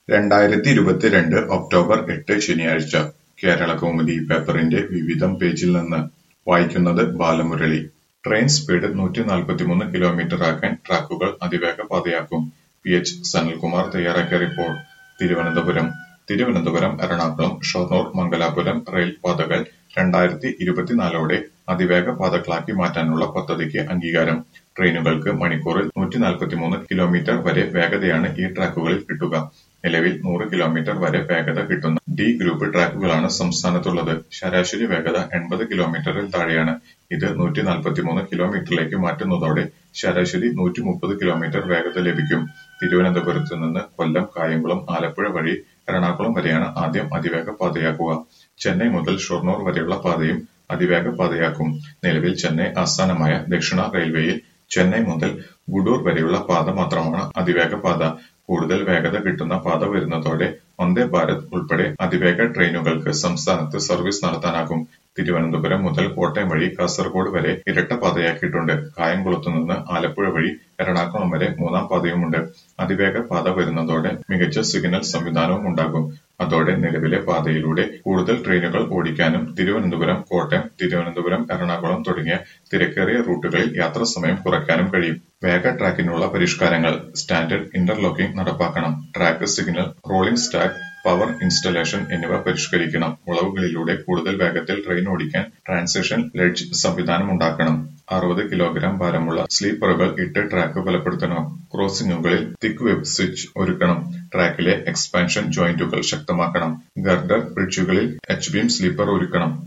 രണ്ടായിരത്തി ഇരുപത്തിരണ്ട് ഒക്ടോബർ എട്ട് ശനിയാഴ്ച കേരളകൗമുദി പേപ്പറിന്റെ വിവിധം പേജിൽ നിന്ന് വായിക്കുന്നത് ബാലമുരളി ട്രെയിൻ സ്പീഡ് നൂറ്റിനാൽപ്പത്തിമൂന്ന് കിലോമീറ്ററാക്കാൻ ട്രാക്കുകൾ അതിവേഗ പാതയാക്കും പി എച്ച് സനൽകുമാർ തയ്യാറാക്കിയ റിപ്പോർട്ട് തിരുവനന്തപുരം തിരുവനന്തപുരം എറണാകുളം ഷൊർണൂർ മംഗലാപുരം റെയിൽ പാതകൾ രണ്ടായിരത്തി ഇരുപത്തിനാലോടെ അതിവേഗ പാതകളാക്കി മാറ്റാനുള്ള പദ്ധതിക്ക് അംഗീകാരം ട്രെയിനുകൾക്ക് മണിക്കൂറിൽ നൂറ്റിനാൽപ്പത്തിമൂന്ന് കിലോമീറ്റർ വരെ വേഗതയാണ് ഈ ട്രാക്കുകളിൽ കിട്ടുക നിലവിൽ നൂറ് കിലോമീറ്റർ വരെ വേഗത കിട്ടുന്ന ഡി ഗ്രൂപ്പ് ട്രാക്കുകളാണ് സംസ്ഥാനത്തുള്ളത് ശരാശരി വേഗത എൺപത് കിലോമീറ്ററിൽ താഴെയാണ് ഇത് നൂറ്റിനാൽപ്പത്തിമൂന്ന് കിലോമീറ്ററിലേക്ക് മാറ്റുന്നതോടെ ശരാശരി നൂറ്റി മുപ്പത് കിലോമീറ്റർ വേഗത ലഭിക്കും തിരുവനന്തപുരത്ത് നിന്ന് കൊല്ലം കായംകുളം ആലപ്പുഴ വഴി എറണാകുളം വരെയാണ് ആദ്യം അതിവേഗ പാതയാക്കുക ചെന്നൈ മുതൽ ഷൊർണൂർ വരെയുള്ള പാതയും അതിവേഗ പാതയാക്കും നിലവിൽ ചെന്നൈ ആസ്ഥാനമായ ദക്ഷിണ റെയിൽവേയിൽ ചെന്നൈ മുതൽ ഗുഡൂർ വരെയുള്ള പാത മാത്രമാണ് അതിവേഗ പാത കൂടുതൽ വേഗത കിട്ടുന്ന പാത വരുന്നതോടെ വന്ദേ ഭാരത് ഉൾപ്പെടെ അതിവേഗ ട്രെയിനുകൾക്ക് സംസ്ഥാനത്ത് സർവീസ് നടത്താനാകും തിരുവനന്തപുരം മുതൽ കോട്ടയം വഴി കാസർഗോഡ് വരെ ഇരട്ട പാതയാക്കിയിട്ടുണ്ട് കായംകുളത്തു നിന്ന് ആലപ്പുഴ വഴി എറണാകുളം വരെ മൂന്നാം പാതയുമുണ്ട് അതിവേഗ പാത വരുന്നതോടെ മികച്ച സിഗ്നൽ സംവിധാനവും ഉണ്ടാകും അതോടെ നിലവിലെ പാതയിലൂടെ കൂടുതൽ ട്രെയിനുകൾ ഓടിക്കാനും തിരുവനന്തപുരം കോട്ടയം തിരുവനന്തപുരം എറണാകുളം തുടങ്ങിയ തിരക്കേറിയ റൂട്ടുകളിൽ യാത്രാസമയം കുറയ്ക്കാനും കഴിയും വേഗ ട്രാക്കിനുള്ള പരിഷ്കാരങ്ങൾ സ്റ്റാൻഡേർഡ് ഇന്റർലോക്കിംഗ് നടപ്പാക്കണം track signal rolling stock power installation എന്നിവ പരിഷ്കരിക്കണം വളവുകളിലൂടെ കൂടുതൽ വേഗത്തിൽ ട്രെയിൻ ഓടിക്കാൻ ട്രാൻസിഷൻ ലെഡ്ജ് സംവിധാനം ഉണ്ടാക്കണം അറുപത് കിലോഗ്രാം ഭാരമുള്ള സ്ലീപ്പറുകൾ ഇട്ട് ട്രാക്ക് ബലപ്പെടുത്തണം ക്രോസിംഗുകളിൽ തിക്ക് വെബ് സ്വിച്ച് ഒരുക്കണം ട്രാക്കിലെ എക്സ്പാൻഷൻ ജോയിന്റുകൾ ശക്തമാക്കണം ഗർഡർ ബ്രിഡ്ജുകളിൽ എച്ച് ബീം സ്ലീപ്പർ ഒരുക്കണം